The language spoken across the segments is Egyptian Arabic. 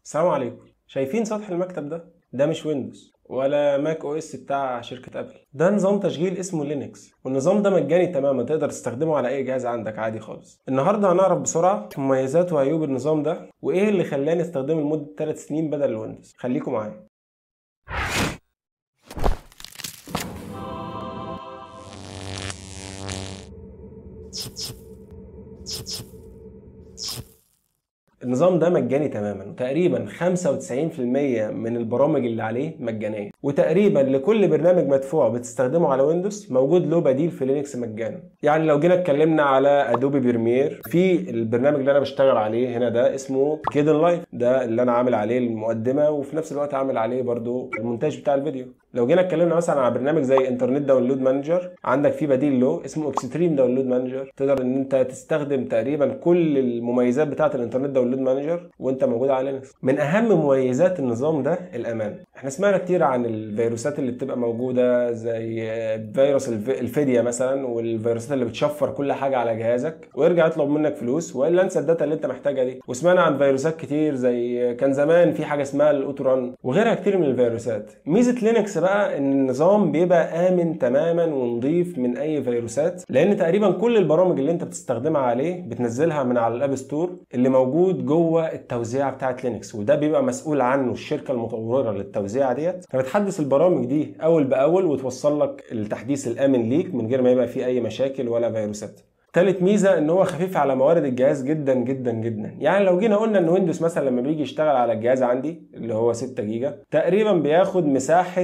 السلام عليكم شايفين سطح المكتب ده ده مش ويندوز ولا ماك او اس بتاع شركه ابل ده نظام تشغيل اسمه لينكس والنظام ده مجاني تماما تقدر تستخدمه على اي جهاز عندك عادي خالص النهارده هنعرف بسرعه مميزات وعيوب النظام ده وايه اللي خلاني استخدمه لمده 3 سنين بدل الويندوز خليكم معايا النظام ده مجاني تماما وتقريبا 95% من البرامج اللي عليه مجانيه وتقريبا لكل برنامج مدفوع بتستخدمه على ويندوز موجود له بديل في لينكس مجانا يعني لو جينا اتكلمنا على ادوبي بريمير في البرنامج اللي انا بشتغل عليه هنا ده اسمه كيدن لايف ده اللي انا عامل عليه المقدمه وفي نفس الوقت عامل عليه برضو المونتاج بتاع الفيديو لو جينا اتكلمنا مثلا على برنامج زي انترنت داونلود مانجر عندك في بديل له اسمه اكستريم داونلود مانجر تقدر ان انت تستخدم تقريبا كل المميزات بتاعه الانترنت داونلود مانجر وانت موجود على لينكس من اهم مميزات النظام ده الامان احنا سمعنا كتير عن الفيروسات اللي بتبقى موجوده زي فيروس الفدية مثلا والفيروسات اللي بتشفر كل حاجه على جهازك ويرجع يطلب منك فلوس والا انسى الداتا اللي انت محتاجها دي وسمعنا عن فيروسات كتير زي كان زمان في حاجه اسمها الاوتوران وغيرها كتير من الفيروسات ميزه لينكس بقى ان النظام بيبقى امن تماما ونضيف من اي فيروسات لان تقريبا كل البرامج اللي انت بتستخدمها عليه بتنزلها من على الاب ستور اللي موجود جوه التوزيعه بتاعه لينكس وده بيبقى مسؤول عنه الشركه المطوره للتوزيعه ديت فبتحدث البرامج دي اول باول وتوصل لك التحديث الامن ليك من غير ما يبقى فيه اي مشاكل ولا فيروسات تالت ميزه ان هو خفيف على موارد الجهاز جدا جدا جدا يعني لو جينا قلنا ان ويندوز مثلا لما بيجي يشتغل على الجهاز عندي اللي هو 6 جيجا تقريبا بياخد مساحه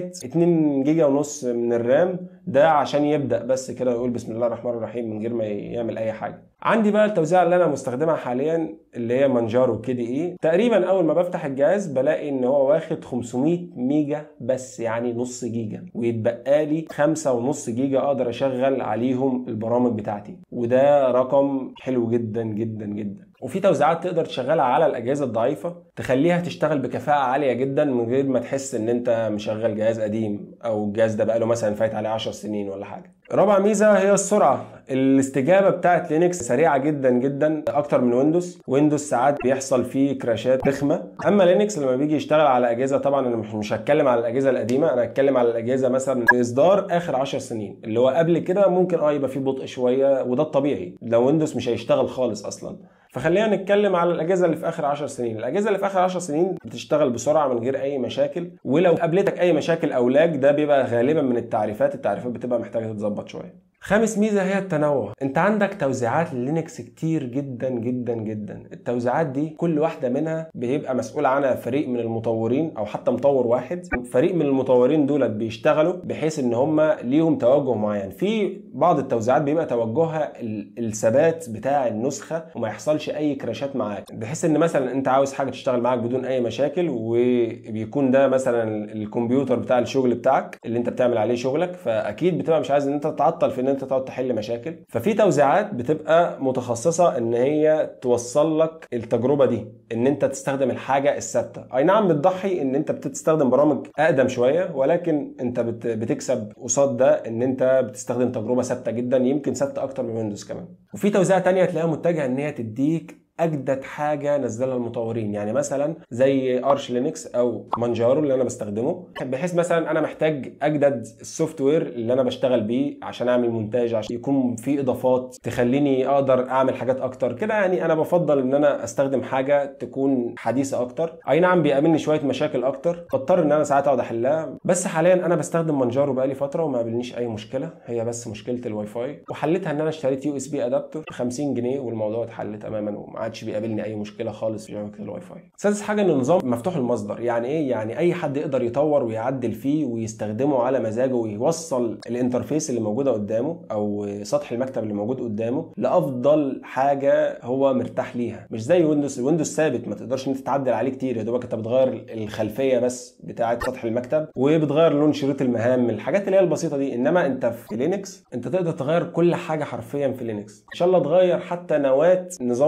2 جيجا ونص من الرام ده عشان يبدا بس كده يقول بسم الله الرحمن الرحيم من غير ما يعمل اي حاجه عندي بقى التوزيعه اللي انا مستخدمها حاليا اللي هي مانجارو كي دي اي تقريبا اول ما بفتح الجهاز بلاقي ان هو واخد 500 ميجا بس يعني نص جيجا ويتبقى لي 5.5 جيجا اقدر اشغل عليهم البرامج بتاعتي وده رقم حلو جدا جدا جدا وفي توزيعات تقدر تشغلها على الاجهزه الضعيفه تخليها تشتغل بكفاءه عاليه جدا من غير ما تحس ان انت مشغل جهاز قديم او الجهاز ده بقاله مثلا فايت عليه 10 سنين ولا حاجه رابع ميزه هي السرعه الاستجابه بتاعت لينكس سريعه جدا جدا اكتر من ويندوز ويندوز ساعات بيحصل فيه كراشات رخمه اما لينكس لما بيجي يشتغل على اجهزه طبعا انا مش هتكلم على الاجهزه القديمه انا هتكلم على الاجهزه مثلا في اصدار اخر 10 سنين اللي هو قبل كده ممكن اه يبقى فيه بطء شويه وده الطبيعي لو ويندوز مش هيشتغل خالص اصلا فخلينا نتكلم على الاجهزه اللي في اخر 10 سنين الاجهزه اللي في اخر 10 سنين بتشتغل بسرعه من غير اي مشاكل ولو قابلتك اي مشاكل او لاج ده بيبقى غالبا من التعريفات التعريفات بتبقى محتاجه تتظبط شويه خامس ميزه هي التنوع انت عندك توزيعات لينكس كتير جدا جدا جدا التوزيعات دي كل واحده منها بيبقى مسؤول عنها فريق من المطورين او حتى مطور واحد فريق من المطورين دولت بيشتغلوا بحيث ان هم ليهم توجه معين في بعض التوزيعات بيبقى توجهها الثبات بتاع النسخه وما يحصلش اي كراشات معاك بحيث ان مثلا انت عاوز حاجه تشتغل معاك بدون اي مشاكل وبيكون ده مثلا الكمبيوتر بتاع الشغل بتاعك اللي انت بتعمل عليه شغلك فاكيد بتبقى مش عايز ان انت تتعطل في ان انت تقعد تحل مشاكل ففي توزيعات بتبقى متخصصه ان هي توصل لك التجربه دي ان انت تستخدم الحاجه الثابته اي نعم بتضحي ان انت بتستخدم برامج اقدم شويه ولكن انت بتكسب قصاد ده ان انت بتستخدم تجربه ثابته جدا يمكن ثابته اكتر من ويندوز كمان وفي توزيعه تانية تلاقيها متجهه ان هي تديك اجدد حاجه نزلها المطورين يعني مثلا زي ارش لينكس او مانجارو اللي انا بستخدمه بحيث مثلا انا محتاج اجدد السوفت وير اللي انا بشتغل بيه عشان اعمل مونتاج عشان يكون في اضافات تخليني اقدر اعمل حاجات اكتر كده يعني انا بفضل ان انا استخدم حاجه تكون حديثه اكتر اي نعم بيقابلني شويه مشاكل اكتر بضطر ان انا ساعات اقعد احلها بس حاليا انا بستخدم مانجارو بقالي فتره وما قابلنيش اي مشكله هي بس مشكله الواي فاي وحلتها ان انا اشتريت يو اس بي ادابتور ب 50 جنيه والموضوع اتحل تماما وما عادش بيقابلني اي مشكله خالص في شبكه الواي فاي سادس حاجه ان النظام مفتوح المصدر يعني ايه يعني اي حد يقدر يطور ويعدل فيه ويستخدمه على مزاجه ويوصل الانترفيس اللي موجوده قدامه او سطح المكتب اللي موجود قدامه لافضل حاجه هو مرتاح ليها مش زي ويندوز ويندوز ثابت ما تقدرش انت تعدل عليه كتير يا دوبك انت بتغير الخلفيه بس بتاعه سطح المكتب وبتغير لون شريط المهام الحاجات اللي هي البسيطه دي انما انت في لينكس انت تقدر تغير كل حاجه حرفيا في لينكس ان شاء الله تغير حتى نواه نظام التشغيل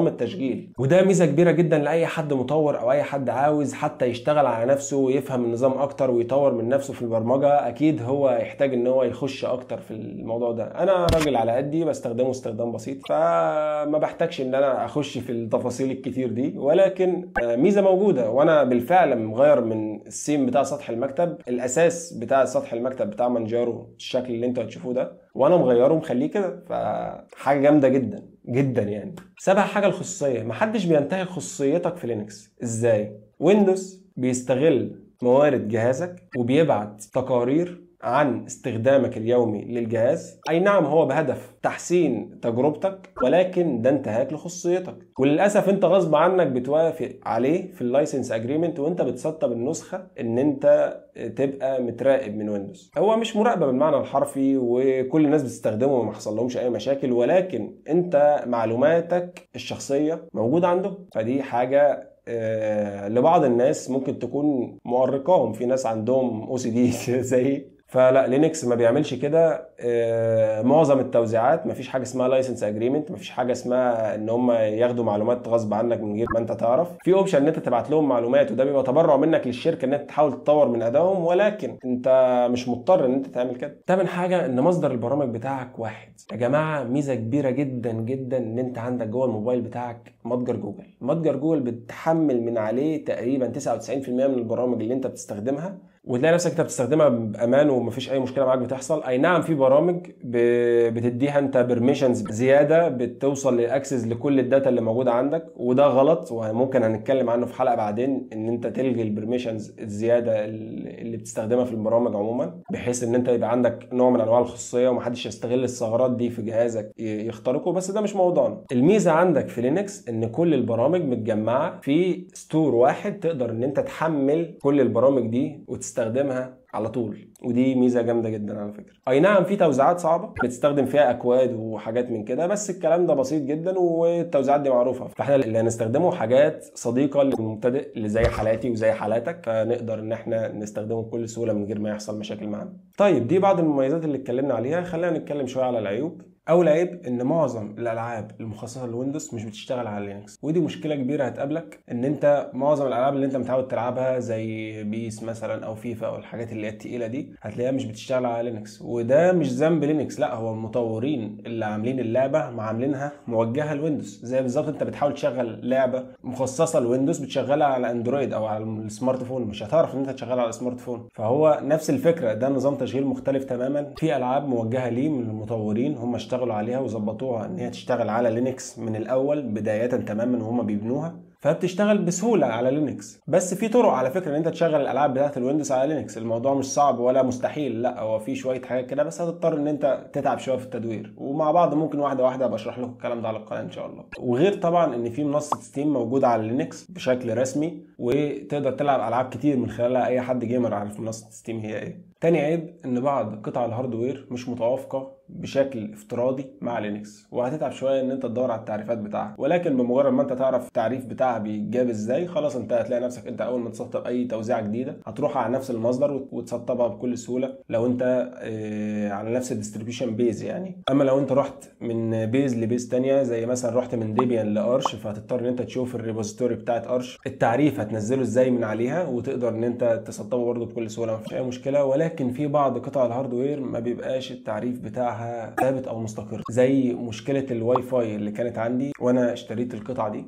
التشغيل وده ميزه كبيره جدا لاي حد مطور او اي حد عاوز حتى يشتغل على نفسه ويفهم النظام اكتر ويطور من نفسه في البرمجه اكيد هو يحتاج ان هو يخش اكتر في الموضوع ده انا راجل على قدي بستخدمه استخدام بسيط فما بحتاجش ان انا اخش في التفاصيل الكتير دي ولكن ميزه موجوده وانا بالفعل مغير من السيم بتاع سطح المكتب الاساس بتاع سطح المكتب بتاع منجارو الشكل اللي انتوا هتشوفوه ده وانا مغيره ومخليه كده فحاجه جامده جدا جدا يعني سابع حاجه الخصوصيه محدش بينتهي خصوصيتك في لينكس ازاي ويندوز بيستغل موارد جهازك وبيبعت تقارير عن استخدامك اليومي للجهاز اي نعم هو بهدف تحسين تجربتك ولكن ده انتهاك لخصوصيتك وللاسف انت غصب عنك بتوافق عليه في اللايسنس اجريمنت وانت بتسطب النسخه ان انت تبقى متراقب من ويندوز هو مش مراقبه بالمعنى الحرفي وكل الناس بتستخدمه وما حصل لهمش اي مشاكل ولكن انت معلوماتك الشخصيه موجوده عنده فدي حاجه لبعض الناس ممكن تكون مؤرقاهم في ناس عندهم او سي دي زي فلا لينكس ما بيعملش كده معظم التوزيعات ما فيش حاجه اسمها لايسنس اجريمنت ما فيش حاجه اسمها ان هم ياخدوا معلومات غصب عنك من غير ما انت تعرف في اوبشن ان انت تبعت لهم معلومات وده بيبقى تبرع منك للشركه ان انت تحاول تطور من ادائهم ولكن انت مش مضطر ان انت تعمل كده تامن حاجه ان مصدر البرامج بتاعك واحد يا جماعه ميزه كبيره جدا جدا ان انت عندك جوه الموبايل بتاعك متجر جوجل متجر جوجل بتحمل من عليه تقريبا 99% من البرامج اللي انت بتستخدمها وتلاقي نفسك انت بتستخدمها بامان ومفيش اي مشكله معاك بتحصل اي نعم في برامج بتديها انت بيرميشنز زياده بتوصل للاكسس لكل الداتا اللي موجوده عندك وده غلط وممكن هنتكلم عنه في حلقه بعدين ان انت تلغي البرميشنز الزياده اللي بتستخدمها في البرامج عموما بحيث ان انت يبقى عندك نوع من انواع الخصوصيه ومحدش يستغل الثغرات دي في جهازك يخترقه بس ده مش موضوعنا الميزه عندك في لينكس ان كل البرامج متجمعه في ستور واحد تقدر ان انت تحمل كل البرامج دي وتستخدمها على طول ودي ميزه جامده جدا على فكره اي نعم في توزيعات صعبه بتستخدم فيها اكواد وحاجات من كده بس الكلام ده بسيط جدا والتوزيعات دي معروفه فاحنا اللي هنستخدمه حاجات صديقه للمبتدئ اللي زي حالاتي وزي حالاتك فنقدر ان احنا نستخدمه بكل سهوله من غير ما يحصل مشاكل معانا طيب دي بعض المميزات اللي اتكلمنا عليها خلينا نتكلم شويه على العيوب اول عيب ان معظم الالعاب المخصصه للويندوز مش بتشتغل على لينكس ودي مشكله كبيره هتقابلك ان انت معظم الالعاب اللي انت متعود تلعبها زي بيس مثلا او فيفا او الحاجات اللي هي التقيله دي هتلاقيها مش بتشتغل على لينكس وده مش ذنب لينكس لا هو المطورين اللي عاملين اللعبه عاملينها موجهه لويندوز زي بالظبط انت بتحاول تشغل لعبه مخصصه لويندوز بتشغلها على اندرويد او على السمارت فون مش هتعرف ان انت تشغلها على السمارت فون فهو نفس الفكره ده نظام تشغيل مختلف تماما في العاب موجهه ليه من المطورين هم اشتغلوا عليها وظبطوها ان هي تشتغل على لينكس من الاول بدايه تماما وهم بيبنوها فبتشتغل بسهوله على لينكس بس في طرق على فكره ان انت تشغل الالعاب بتاعت الويندوز على لينكس الموضوع مش صعب ولا مستحيل لا هو في شويه حاجات كده بس هتضطر ان انت تتعب شويه في التدوير ومع بعض ممكن واحده واحده ابقى اشرح لكم الكلام ده على القناه ان شاء الله وغير طبعا ان في منصه ستيم موجوده على لينكس بشكل رسمي وتقدر تلعب العاب كتير من خلالها اي حد جيمر عارف منصه ستيم هي ايه تاني عيب ان بعض قطع الهاردوير مش متوافقه بشكل افتراضي مع لينكس وهتتعب شويه ان انت تدور على التعريفات بتاعها ولكن بمجرد ما انت تعرف التعريف بتاعها بيتجاب ازاي خلاص انت هتلاقي نفسك انت اول ما تسطب اي توزيعه جديده هتروح على نفس المصدر وتسطبها بكل سهوله لو انت اه على نفس الديستريبيوشن بيز يعني اما لو انت رحت من بيز لبيز تانية زي مثلا رحت من ديبيان لارش فهتضطر ان انت تشوف الريبوزيتوري بتاعت ارش التعريف هتنزله ازاي من عليها وتقدر ان انت تسطبه برده بكل سهوله مفيش اي مشكله ولكن في بعض قطع الهاردوير ما بيبقاش التعريف بتاعها ثابت او مستقر زي مشكله الواي فاي اللي كانت عندي وانا اشتريت القطعه دي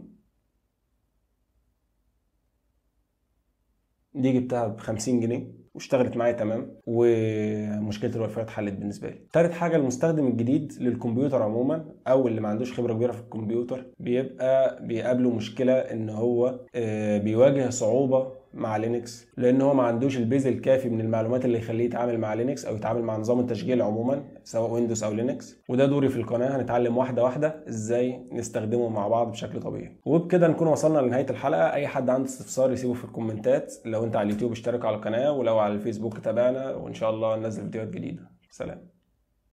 دي جبتها ب 50 جنيه واشتغلت معايا تمام ومشكله الواي فاي اتحلت بالنسبه لي. تالت حاجه المستخدم الجديد للكمبيوتر عموما او اللي ما عندوش خبره كبيره في الكمبيوتر بيبقى بيقابله مشكله ان هو بيواجه صعوبه مع لينكس لان هو ما عندوش البيز الكافي من المعلومات اللي يخليه يتعامل مع لينكس او يتعامل مع نظام التشغيل عموما سواء ويندوز او لينكس وده دوري في القناه هنتعلم واحده واحده ازاي نستخدمه مع بعض بشكل طبيعي وبكده نكون وصلنا لنهايه الحلقه اي حد عنده استفسار يسيبه في الكومنتات لو انت على اليوتيوب اشترك على القناه ولو على الفيسبوك تابعنا وان شاء الله ننزل فيديوهات جديده سلام